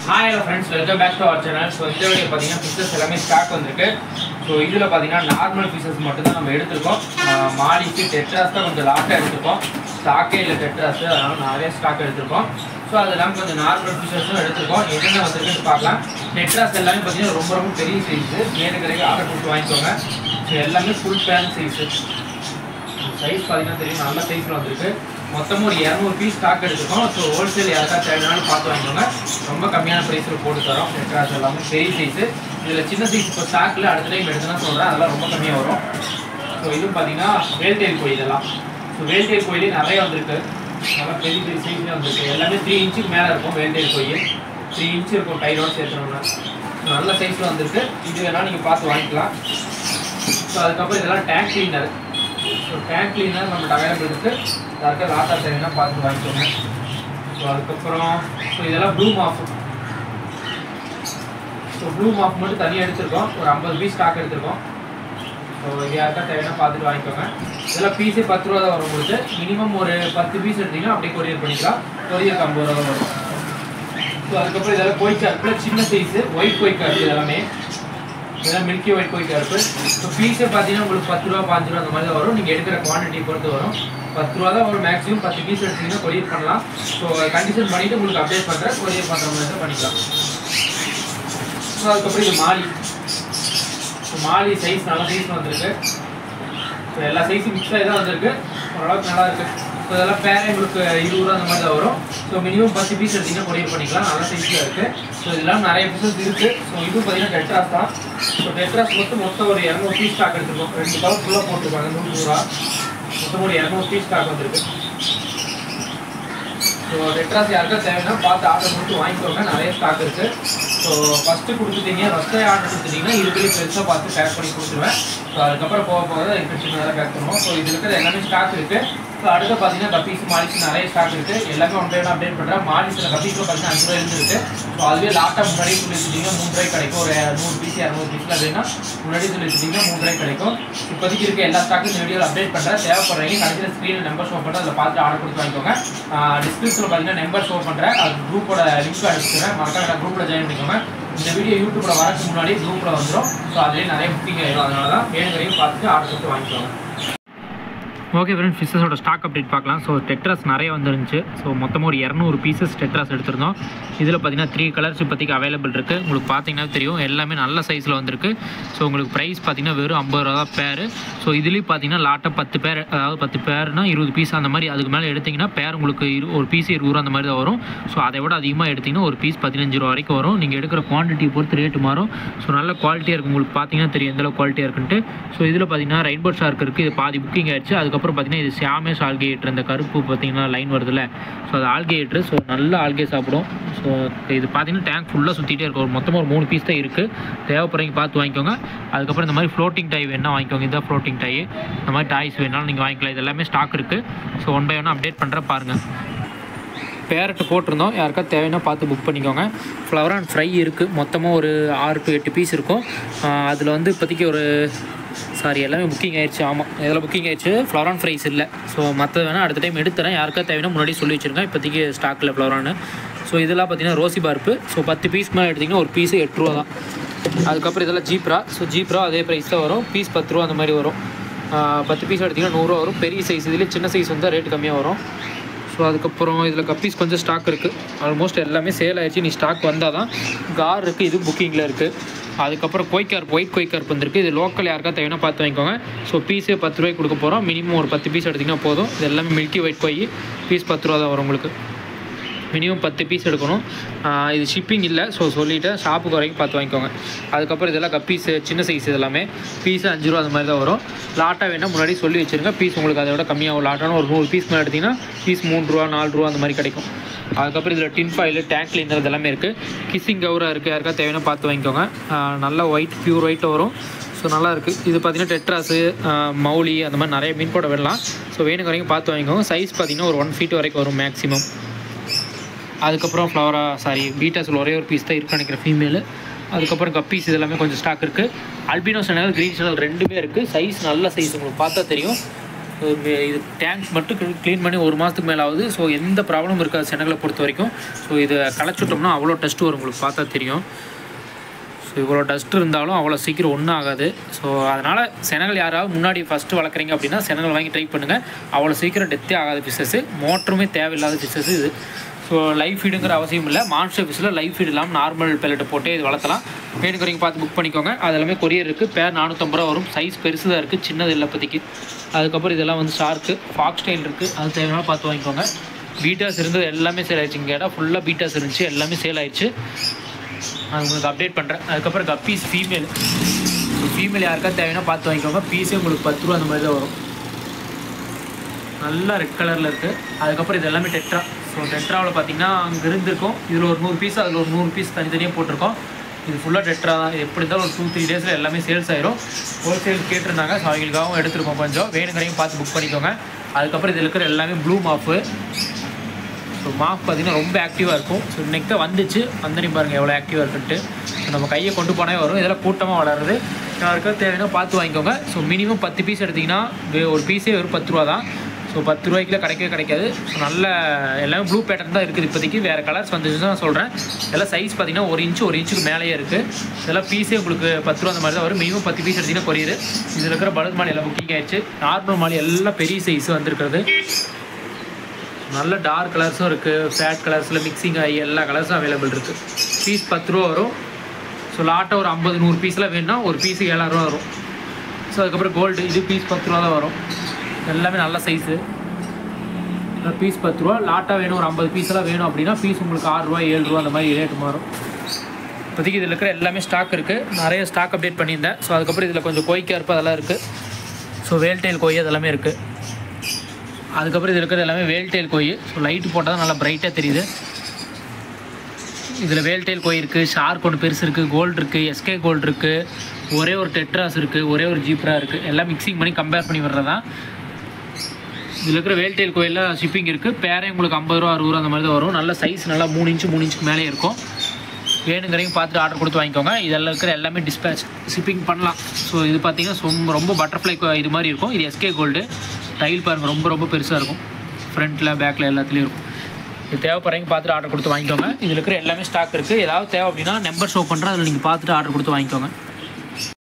hi hello friends welcome back to our channel so இந்த video பார்த்தீங்கன்னா fishes எல்லாமே stock வந்திருக்கு ஸோ இதில் பார்த்தீங்கன்னா நார்மல் ஃபிஷஸ் மட்டும் தான் நம்ம எடுத்திருக்கோம் ஆஹ் மாடிக்கு டெட்ராஸ் தான் கொஞ்சம் லாட்டாக எடுத்திருக்கோம் ஸ்டாக்கே இல்லை டெட்ராஸ் அதனால நிறைய ஸ்டாக் எடுத்திருக்கோம் ஸோ அது இல்லாமல் கொஞ்சம் நார்மல் ஃபிஷஸும் எடுத்திருக்கோம் என்னென்ன வந்திருக்குன்னு பார்க்கலாம் டெட்ராஸ் எல்லாமே பார்த்தீங்கன்னா ரொம்ப ரொம்ப பெரிய சைஸு வேணுங்கிறதுக்கு ஆர்டர் கொடுத்து வாங்கிக்கோங்க ஸோ எல்லாமே ஃபுல் பேன் சைஸு சைஸ் பார்த்தீங்கன்னா தெரியும் நல்ல சைஸில் வந்திருக்கு மொத்தமும் ஒரு இரநூறு பீஸ் ஸ்டாக் எடுத்துருக்கோம் ஸோ ஹோல்சேல் யாருக்கா தேவைனாலும் பார்த்து வாங்கிக்கோங்க ரொம்ப கம்மியான ப்ரைஸில் போட்டு தரோம் நெட்ராஸ் எல்லாமே பெரிய சைஸு இதில் சின்ன சைஸ் இப்போ ஸ்டாக்கில் அடுத்த டைம் எடுத்துனா சொல்கிறேன் அதெல்லாம் ரொம்ப கம்மியாக வரும் ஸோ இதுவும் பார்த்தீங்கன்னா வேல்டேல் கோயில் இதெல்லாம் ஸோ வேல்டேல் கோயிலே நிறைய வந்திருக்கு நல்லா பெரிய பெரிய சைஸ்லேயே வந்திருக்கு எல்லாமே த்ரீ இன்ச்சுக்கு மேலே இருக்கும் வேல்டேல் கோயில் த்ரீ இன்ச்சு இருக்கும் டைரோட சேர்த்துனோம்னா நல்ல சைஸில் வந்திருக்கு இது வேணால் நீங்கள் பார்த்து வாங்கிக்கலாம் ஸோ அதுக்கப்புறம் இதெல்லாம் tank cleaner so tank cleaner நம்மகிட்ட அவைலபிள் இருக்குது யாருக்கா லாட்டா தேவைன்னா பார்த்து வாங்கிக்கோங்க ஸோ அதுக்கப்புறம் ஸோ இதெல்லாம் blue morph so blue morph மட்டும் தனியாக எடுத்திருக்கோம் ஒரு ஐம்பது பீஸ் ஸ்டாக் எடுத்திருக்கோம் ஸோ இது யாருக்கா தேவைன்னா பார்த்துட்டு வாங்கிக்கோங்க இதெல்லாம் பீஸே பத்து ரூபா தான் வரும் உங்களுக்கு மினிமம் ஒரு பத்து பீஸ் எடுத்தீங்கன்னா அப்படியே கொரியர் பண்ணிக்கலாம் கொரியருக்கு ஐம்பது ரூபா தான் வரும் ஸோ அதுக்கப்புறம் இதெல்லாம் கோய் கருப்பில் சின்ன சைஸு ஒயிட் கோய் கருப்பு இதெல்லாமே இதெல்லாம் மில்கி ஒயிட் கோய் கருப்பு ஸோ பீஸே பார்த்தீங்கன்னா உங்களுக்கு பத்து ரூபா பாஞ்சு ரூபா அந்த மாதிரி தான் வரும் நீங்கள் எடுக்கிற குவான்டிட்டி பொறுத்து வரும் பத்து ரூபா தான் வரும் மேக்ஸிமம் பத்து பீஸ் எடுத்தீங்கன்னா கொரியர் பண்ணலாம் ஸோ கண்டிஷன் பண்ணிவிட்டு உங்களுக்கு அப்டேட் பண்ணுறேன் கொரியர் பண்ணுற மாதிரி தான் பண்ணிக்கலாம் ஸோ அதுக்கப்புறம் இது மாலி ஸோ மாலி சைஸ் நல்ல சைஸ் வந்திருக்கு ஸோ எல்லா சைஸும் மிக்ஸ் ஆகி தான் வந்திருக்கு ஓரளவுக்கு நல்லா இருக்கு ஸோ இதெல்லாம் பேரே உங்களுக்கு இருபது ரூபா அந்த மாதிரி தான் வரும் ஸோ மினிமம் பத்து பீஸ் எடுத்தீங்கன்னா கொரியர் பண்ணிக்கலாம் நல்ல சைஸில் இருக்குது ஸோ இதெல்லாம் நிறைய பீசஸ் இருக்குது ஸோ இதுவும் பார்த்தீங்கன்னா டெட்ராஸ் தான் ஸோ டெட்ராஸ் மொத்தம் மொத்தம் ஒரு இரநூறு பீஸ் ஸ்டாக் எடுத்துருக்கோம் ரெண்டு கவர் ஃபுல்லாக போட்டிருப்பாங்க நூறு ரூபா மொத்தம் ஒரு இரநூறு பீஸ் ஸ்டாக் வந்திருக்கு ஸோ டெட்ராஸ் யாருக்கா தேவைன்னா பார்த்து ஆர்டர் மட்டும் வாங்கிக்கோங்க நிறைய ஸ்டாக் இருக்குது ஸோ ஃபஸ்ட்டு கொடுத்துட்டீங்க ஃபஸ்ட்டே ஆர்டர் கொடுத்துட்டீங்கன்னா இதுக்குள்ளே பெருசாக பார்த்து பேக் பண்ணி கொடுத்துருவேன் ஸோ அதுக்கப்புறம் போக போக தான் இப்போ சின்னதாக பேக் பண்ணுவோம் ஸோ இதில் இருக்கிற எல்லாமே ஸ்டாக் இருக்குது ஸோ அடுத்து பார்த்தீங்கன்னா கப்பீஸ் மாலிஸ் நிறைய ஸ்டாக் இருக்குது எல்லாமே ஒன் டைம் அப்டேட் பண்ணுறேன் மாலிஸில் கப்பீஸில் பார்த்தீங்கன்னா அஞ்சு ரூபாய் இருந்துருக்கு ஸோ அதுவே லாட்டாக முன்னாடி சொல்லி வச்சுட்டிங்கன்னா மூணு ரூபாய் கிடைக்கும் ஒரு நூறு பீஸ் இரநூறு பீஸில் வேணும்னா முன்னாடி சொல்லி வச்சுட்டிங்கன்னா மூணு ரூபாய் கிடைக்கும் இப்போதைக்கு இருக்க எல்லா ஸ்டாக்கும் இந்த வீடியோவில் அப்டேட் பண்ணுறேன் தேவைப்படுறீங்க கடைசியில் ஸ்க்ரீனில் நம்பர் ஷோ பண்ணுறேன் அதில் பார்த்து ஆர்டர் கொடுத்து வாங்கிக்கோங்க டிஸ்கிரிப்ஷனில் பார்த்தீங்கன்னா நம்பர் ஷோ பண்ணுறேன் அது குரூப்போட லிங்க் அனுப்பிச்சுறேன் மறக்காம குரூப்பில் ஜாயின் பண்ணிக்கோங்க இந்த வீடியோ யூடியூப்ல வரதுக்கு முன்னாடி குரூப்பில் வந்துடும் ஸோ அதுலேயே நிறைய புக்கிங் ஆயிடும் அதனால தான் வேணுங்கிறதையும் பார்த்துட்டு ஆர்டர் கொடுத்து வாங்கிக்கோங்க ஓகே ஃப்ரெண்ட் ஃபிஷஸோட ஸ்டாக் அப்டேட் பார்க்கலாம் ஸோ டெட்ராஸ் நிறைய வந்துருந்துச்சு ஸோ மொத்தமாக ஒரு இரநூறு பீசஸ் டெட்ராஸ் எடுத்திருந்தோம் இதில் பார்த்தீங்கன்னா த்ரீ கலர்ஸ் இப்போதைக்கு அவைலபிள் இருக்குது உங்களுக்கு பார்த்தீங்கன்னா தெரியும் எல்லாமே நல்ல சைஸில் வந்திருக்கு ஸோ உங்களுக்கு ப்ரைஸ் பார்த்தீங்கன்னா வெறும் ஐம்பது ரூபா தான் பேர் ஸோ இதுலேயும் பார்த்தீங்கன்னா லாட்டாக பத்து பேர் அதாவது பத்து பேர்னா இருபது பீஸ் அந்த மாதிரி அதுக்கு மேலே எடுத்திங்கன்னா பேர் உங்களுக்கு இரு ஒரு பீஸ் இருபது ரூபா அந்த மாதிரி தான் வரும் ஸோ அதை விட அதிகமாக எடுத்திங்கன்னா ஒரு பீஸ் பதினஞ்சு ரூபா வரைக்கும் வரும் நீங்கள் எடுக்கிற குவான்டிட்டி பொறுத்து ரேட்டு மாறும் ஸோ நல்ல குவாலிட்டியாக இருக்கும் உங்களுக்கு பார்த்தீங்கன்னா தெரியும் எந்தளவு குவாலிட்டியாக இருக்குன்ட்டு ஸோ இதில் பார்த்தீங்கன்னா ரெயின்போ ஷார்க் இருக்குது இது பாதி புக்கிங் ஆயிடுச்சு அதுக்கப்புறம் பார்த்தீங்கன்னா இது சாமேஸ் ஆல்கேட்ரு இந்த கருப்பு பார்த்தீங்கன்னா லைன் வருதுல்ல ஸோ அது ஆல்கேட்ரு ஸோ நல்ல ஆல்கே சாப்பிடும் ஸோ இது பார்த்தீங்கன்னா டேங்க் ஃபுல்லாக சுற்றிட்டே இருக்கும் ஒரு மொத்தமாக ஒரு மூணு பீஸ் தான் இருக்குது தேவைப்படுறீங்க பார்த்து வாங்கிக்கோங்க அதுக்கப்புறம் இந்த மாதிரி ஃப்ளோட்டிங் டை வேணால் வாங்கிக்கோங்க இதுதான் ஃப்ளோட்டிங் டை இந்த மாதிரி டாய்ஸ் வேணாலும் நீங்கள் வாங்கிக்கலாம் இது எல்லாமே ஸ்டாக் இருக்குது so one by one update பண்ணுற பாருங்கள் பேரட்டு போட்டிருந்தோம் யாருக்கா தேவைன்னா பார்த்து புக் பண்ணிக்கோங்க ஃப்ளவர் அண்ட் ஃப்ரை இருக்குது மொத்தமாக ஒரு ஆறு டு எட்டு பீஸ் இருக்கும் அதில் வந்து இப்போதைக்கு ஒரு சாரி எல்லாமே புக்கிங் ஆயிடுச்சு ஆமாம் இதெல்லாம் புக்கிங் ஆயிடுச்சு ஃப்ளவரான் ஃப்ரைஸ் இல்லை ஸோ மற்றது வேணால் அடுத்த டைம் எடுத்துறேன் யாருக்கா தேவைன்னா முன்னாடி சொல்லி வச்சுருக்கேன் இப்போதைக்கு ஸ்டாக்கில் ஃப்ளவரானு ஸோ இதெல்லாம் பார்த்தீங்கன்னா ரோசி பார்ப்பு ஸோ பத்து பீஸ் மேலே எடுத்திங்கன்னா ஒரு பீஸு எட்டு ரூபா தான் அதுக்கப்புறம் இதெல்லாம் ஜீப்ரா ஸோ ஜீப்ரா அதே ப்ரைஸ் தான் வரும் பீஸ் பத்து ரூபா அந்த மாதிரி வரும் ஆஹ் பத்து பீஸ் எடுத்திங்கன்னா நூறுரூவா வரும் பெரிய சைஸ் இதுலேயே சின்ன சைஸ் வந்தால் ரேட்டு கம்மியாக வரும் ஸோ அதுக்கப்புறம் இதில் கப்பீஸ் கொஞ்சம் ஸ்டாக் இருக்குது ஆல்மோஸ்ட் எல்லாமே சேல் ஆயிடுச்சு நீ ஸ்டாக் வந்தால் தான் கார் இருக்குது இது புக்கிங்கில் இருக்குது அதுக்கப்புறம் கொய்கார்ப் ஒயிட் கொய்கார்ப் வந்திருக்கு இது லோக்கல் யாருக்கா தேவைன்னா பார்த்து வாங்கிக்கோங்க ஸோ பீஸே பத்து ரூபாய்க்கு கொடுக்க போகிறோம் மினிமம் ஒரு பத்து பீஸ் எடுத்திங்கன்னா போதும் இது எல்லாமே மில்கி ஒயிட் கொய் பீஸ் பத்து ரூபா தான் வரும் உங்களுக்கு மினிமம் பத்து பீஸ் எடுக்கணும் ஆஹ் இது ஷிப்பிங் இல்லை ஸோ சொல்லிவிட்டு ஷாப்புக்கு வரைக்கும் பார்த்து வாங்கிக்கோங்க அதுக்கப்புறம் இதெல்லாம் கப்பீஸு சின்ன சைஸ் இது எல்லாமே பீஸு அஞ்சு ரூபா அந்த மாதிரி தான் வரும் லாட்டாக வேணால் முன்னாடி சொல்லி வச்சுருங்க பீஸ் உங்களுக்கு அதை விட கம்மியாகும் லாட்டான ஒரு நூறு பீஸ் மேலே எடுத்திங்கன்னா பீஸ் மூணு ரூபா நாலு ரூபா அந்த மாதிரி கிடைக்கும் அதுக்கப்புறம் இதில் டின் ஃபாயில் டேங்க் கிளீனர் இதெல்லாமே இருக்குது கிஸ்ஸிங் கவராக இருக்குது யாருக்கா தேவைன்னா பார்த்து வாங்கிக்கோங்க ஆஹ் நல்ல ஒயிட் பியூர் ஒயிட்டில் வரும் ஸோ நல்லா இருக்குது இது பார்த்தீங்கன்னா டெட்ராஸு மௌலி அந்த மாதிரி நிறைய மீன் போட விடலாம் ஸோ வேணுங்க வரைக்கும் பார்த்து வாங்கிக்கோங்க சைஸ் பார்த்தீங்கன்னா ஒரு ஒன் ஃபீட் வரைக்கும் வரும் மேக்ஸிமம் அதுக்கப்புறம் ஃப்ளவரா சாரி பீட்டாஸில் ஒரே ஒரு பீஸ் தான் இருக்கு நினைக்கிறேன் ஃபீமேலு அதுக்கப்புறம் கப்பீஸ் இது எல்லாமே கொஞ்சம் ஸ்டாக் இருக்குது அல்பினோ சேனல் க்ரீன் சேனல் ரெண்டுமே இருக்குது சைஸ் நல்ல சைஸ் உங்களுக்கு பார்த்தா தெரியும் ஸோ இது டேங்க் மட்டும் க்ளீன் பண்ணி ஒரு மாதத்துக்கு மேலே ஆகுது ஸோ எந்த ப்ராப்ளமும் இருக்காது செனகளை பொறுத்த வரைக்கும் ஸோ இதை களைச்சுட்டோம்னா அவ்வளோ டஸ்ட் வரும் உங்களுக்கு பார்த்தா தெரியும் ஸோ இவ்வளோ டஸ்ட் இருந்தாலும் அவ்வளோ சீக்கிரம் ஒன்றும் ஆகாது ஸோ அதனால் செனல் யாராவது முன்னாடி ஃபஸ்ட்டு வளர்க்குறீங்க அப்படின்னா செனல் வாங்கி ட்ரை பண்ணுங்கள் அவ்வளோ சீக்கிரம் டெத்தே ஆகாத ஃபிஷஸ்ஸு மோட்டருமே தேவையில்லாத ஃபிஷஸ் இது ஸோ லைஃப் ஃபீடுங்கிற அவசியம் இல்லை மான்ஸ்டர் ஃபிஷ்ஷில் லைஃப் ஃபீட் இல்லாமல் நார்மல் பெல்லட்டை போட்டு இது வளர்த்தலாம் வேணுங்கிறீங்க பார்த்து புக் பண்ணிக்கோங்க அது எல்லாமே கொரியர் இருக்குது பேர் நானூற்றம்பது ரூபா வரும் சைஸ் பெருசு தான் இருக்குது சின்னது இல்லை இப்போதைக்கு அதுக்கப்புறம் இதெல்லாம் வந்து ஷார்க்கு ஃபாக்ஸ் ஸ்டைல் இருக்குது அது தேவையான பார்த்து வாங்கிக்கோங்க பீட்டாஸ் இருந்தது எல்லாமே சேல் ஆயிடுச்சு இங்கே இடம் ஃபுல்லாக பீட்டாஸ் இருந்துச்சு எல்லாமே சேல் ஆயிடுச்சு நான் உங்களுக்கு அப்டேட் பண்ணுறேன் அதுக்கப்புறம் கப்பீஸ் ஃபீமேல் ஃபீமேல் யாருக்கா தேவைன்னா பார்த்து வாங்கிக்கோங்க பீஸே உங்களுக்கு பத்து ரூபா அந்த மாதிரி தான் வரும் நல்லா ரெட் கலரில் இருக்குது அதுக்கப்புறம் இது எல்லாமே டெட்ரா ஸோ டெட்ராவில் பார்த்தீங்கன்னா அங்கே இருந்திருக்கும் இதில் ஒரு நூறு பீஸ் அதில் ஒரு நூறு பீஸ் தனித்தனியாக போட்டிருக்கோம் இது ஃபுல்லாக டெட்ரா தான் இது எப்படி இருந்தாலும் ஒரு டூ த்ரீ டேஸில் எல்லாமே சேல்ஸ் ஆயிரும் ஹோல்சேல் கேட்டிருந்தாங்க ஸோ அவங்களுக்காகவும் எடுத்துருக்கோம் கொஞ்சம் வேணுங்கிறதையும் பார்த்து புக் பண்ணிக்கோங்க அதுக்கப்புறம் இதில் இருக்கிற எல்லாமே ப்ளூ மாஃபு ஸோ மாஃப் பார்த்தீங்கன்னா ரொம்ப ஆக்டிவாக இருக்கும் ஸோ இன்னைக்கு தான் வந்துச்சு வந்தனி பாருங்கள் எவ்வளோ ஆக்டிவாக இருக்குன்ட்டு ஸோ நம்ம கையை கொண்டு போனே வரும் இதெல்லாம் கூட்டமாக வளருது யாருக்கா தேவைன்னா பார்த்து வாங்கிக்கோங்க ஸோ மினிமம் பத்து பீஸ் எடுத்திங்கன்னா வே- ஒரு பீஸே வெறும் பத்து ரூபா தான் ஸோ பத்து ரூபாய்க்குள்ள கிடைக்கவே கிடைக்காது ஸோ நல்ல எல்லாமே ப்ளூ பேட்டர்ன் தான் இருக்குது இப்போதைக்கு வேறு கலர்ஸ் வந்துச்சுன்னு தான் சொல்கிறேன் இதெல்லாம் சைஸ் பார்த்தீங்கன்னா ஒரு இன்ச்சு ஒரு இன்ச்சுக்கு மேலேயே இருக்குது இதெல்லாம் பீஸே உங்களுக்கு பத்து ரூபா அந்த மாதிரி தான் வரும் மினிமம் பத்து பீஸ் எடுத்திங்கன்னா கொரியுது இதில் இருக்கிற பலூன் மாலி எல்லாம் புக்கிங் ஆயிடுச்சு நார்மல் மாலி எல்லாம் பெரிய சைஸ் வந்திருக்கிறது நல்ல டார்க் கலர்ஸும் இருக்குது ஃபேட் கலர்ஸில் மிக்சிங் ஆகி எல்லா கலர்ஸும் அவைலபிள் இருக்குது பீஸ் பத்து ரூபா வரும் ஸோ லாட்டாக ஒரு ஐம்பது நூறு பீஸ்லாம் வேணும்னா ஒரு பீஸுக்கு ஏழாயிரரூவா வரும் ஸோ அதுக்கப்புறம் கோல்டு இது பீஸ் பத்து ரூபா தான் வரும் எல்லாமே நல்ல சைஸு பீஸ் பத்து ரூபா லாட்டாக வேணும் ஒரு ஐம்பது பீஸ்லாம் வேணும் அப்படின்னா பீஸ் உங்களுக்கு ஆறு ரூபா ஏழு ரூபா அந்த மாதிரி ரேட்டு மாறும் இப்போதைக்கு இதில் இருக்கிற எல்லாமே ஸ்டாக் இருக்குது நிறைய ஸ்டாக் அப்டேட் பண்ணியிருந்தேன் ஸோ அதுக்கப்புறம் இதில் கொஞ்சம் கொய்க்கா இருப்பு அதெல்லாம் இருக்குது ஸோ வேல்டெயில் கொய் அதெல்லாமே இருக்குது அதுக்கப்புறம் இதில் இருக்கிறது எல்லாமே வேல்டெயில் கோய் ஸோ லைட்டு போட்டால் தான் நல்லா பிரைட்டாக தெரியுது இதில் வேல்டெயில் கோய் இருக்குது ஷார்க் ஒன்று பெருசு இருக்குது கோல்டு இருக்குது எஸ்கே கோல்டு இருக்குது ஒரே ஒரு டெட்ராஸ் இருக்குது ஒரே ஒரு ஜீப்ரா இருக்குது எல்லாம் மிக்சிங் பண்ணி கம்பேர் பண்ணி வர்றதான் இதில் இருக்கிற வேல்டெயில் கோயிலில் ஷிப்பிங் இருக்குது பேரே உங்களுக்கு ஐம்பது ரூபா அறுபது ரூபா அந்த மாதிரி தான் வரும் நல்ல சைஸ் நல்லா மூணு இன்ச்சு மூணு இன்ச்சுக்கு மேலே இருக்கும் வேணுங்கிறவங்க பார்த்துட்டு ஆர்டர் கொடுத்து வாங்கிக்கோங்க இதெல்லாம் இருக்கிற எல்லாமே டிஸ்பேச் ஷிப்பிங் பண்ணலாம் ஸோ இது பார்த்தீங்கன்னா ரொம்ப ரொம்ப பட்டர்ஃப்ளை இது மாதிரி இருக்கும் இது எஸ்கே கோல்டு டைல் பாருங்கள் ரொம்ப ரொம்ப பெருசாக இருக்கும் ஃப்ரண்ட்டில் பேக்கில் எல்லாத்துலேயும் இருக்கும் இது தேவைப்படுறவங்க பார்த்துட்டு ஆர்டர் கொடுத்து வாங்கிக்கோங்க இதில் இருக்கிற எல்லாமே ஸ்டாக் இருக்குது ஏதாவது தேவை அப்படின்னா நம்பர் ஷோ பண்ணுறேன் அதில் நீங்கள் பார்த்துட்டு ஆர்டர் கொடுத்து வாங்கிக்கோங்க